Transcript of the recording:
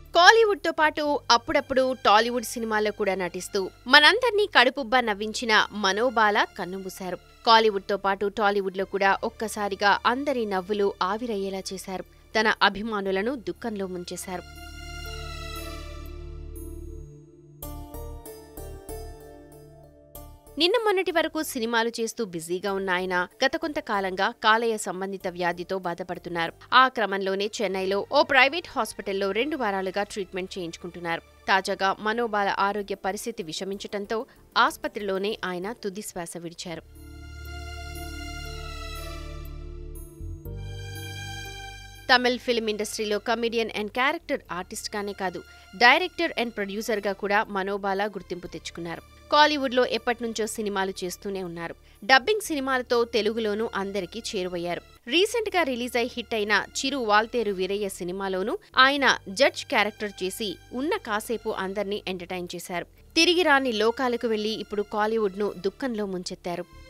కాలీవుడ్ తో పాటు అప్పుడప్పుడు టాలీవుడ్ సినిమాల్లో కూడా నటిస్తూ మనందర్నీ కడుపుబ్బా నవ్వించిన మనోబాల కన్నుమూశారు కాలీవుడ్ తో పాటు టాలీవుడ్ లో కూడా ఒక్కసారిగా అందరి నవ్వులు ఆవిరయ్యేలా చేశారు తన అభిమానులను దుఃఖంలో ముంచేశారు నిన్న మొన్నటి వరకు సినిమాలు చేస్తూ బిజీగా ఉన్న ఆయన గత కొంతకాలంగా కాలేయ సంబంధిత వ్యాధితో బాధపడుతున్నారు ఆ క్రమంలోనే చెన్నైలో ఓ ప్రైవేట్ హాస్పిటల్లో రెండు వారాలుగా ట్రీట్మెంట్ చేయించుకుంటున్నారు తాజాగా మనోబాల ఆరోగ్య పరిస్థితి విషమించటంతో ఆసుపత్రిలోనే ఆయన తుది శ్వాస విడిచారు తమిళ్ ఫిల్మ్ ఇండస్ట్రీలో కమెడియన్ అండ్ క్యారెక్టర్ ఆర్టిస్ట్ గానే కాదు డైరెక్టర్ అండ్ ప్రొడ్యూసర్ గా కూడా మనోబాల గుర్తింపు తెచ్చుకున్నారు కాలీవుడ్లో ఎప్పటినుంచో సినిమాలు చేస్తూనే ఉన్నారు డబ్బింగ్ సినిమాలతో తెలుగులోనూ అందరికీ చేరువయ్యారు రీసెంట్ గా రిలీజ్ అయి హిట్ అయిన చిరు వాల్తేరు వీరయ్య సినిమాలోనూ ఆయన జడ్జ్ క్యారెక్టర్ చేసి ఉన్న కాసేపు అందర్నీ ఎంటర్టైన్ చేశారు తిరిగి రాని లోకాలకు వెళ్లి ఇప్పుడు కాలీవుడ్ ను దుఃఖంలో ముంచెత్తారు